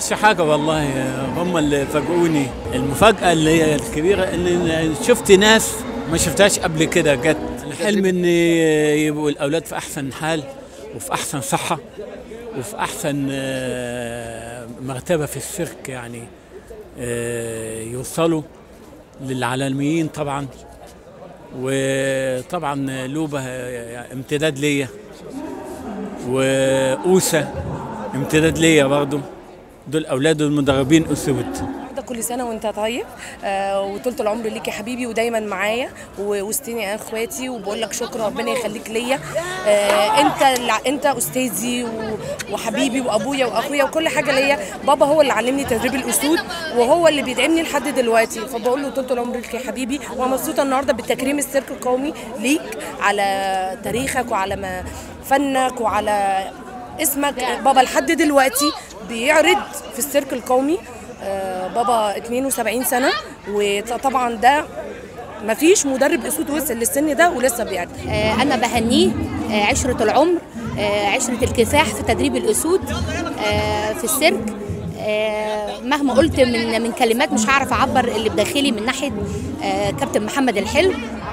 حصلش حاجة والله هم اللي فاجئوني المفاجأة اللي هي الكبيرة إن شفت ناس ما شفتهاش قبل كده جت الحلم إن يبقوا الأولاد في أحسن حال وفي أحسن صحة وفي أحسن آه، مرتبة في السيرك يعني آه، يوصلوا للعالميين طبعا وطبعا لوبة آه، امتداد ليا وأوسة امتداد ليا برضو دول أولاد المدربين أسود ده كل سنه وانت طيب آه وطولة العمر ليك يا حبيبي ودايما معايا ووسطيني اخواتي وبقول لك شكرا ربنا يخليك ليا آه انت الع- انت استاذي و- وحبيبي وابويا واخويا وكل حاجه ليا بابا هو اللي علمني تدريب الاسود وهو اللي بيدعمني لحد دلوقتي فبقول له طولة العمر ليك يا حبيبي ومبسوطه النهارده بالتكريم السيرك القومي ليك على تاريخك وعلى ما فنك وعلى اسمك بابا لحد دلوقتي بيعرض في السيرك القومي آه، بابا 72 سنه وطبعا ده مفيش مدرب اسود وصل للسن ده ولسه بيعرض آه، أنا بهنيه آه، عشرة العمر آه، عشرة الكفاح في تدريب الأسود آه، في السيرك آه، مهما قلت من من كلمات مش هعرف أعبر اللي بداخلي من ناحية آه، كابتن محمد الحلو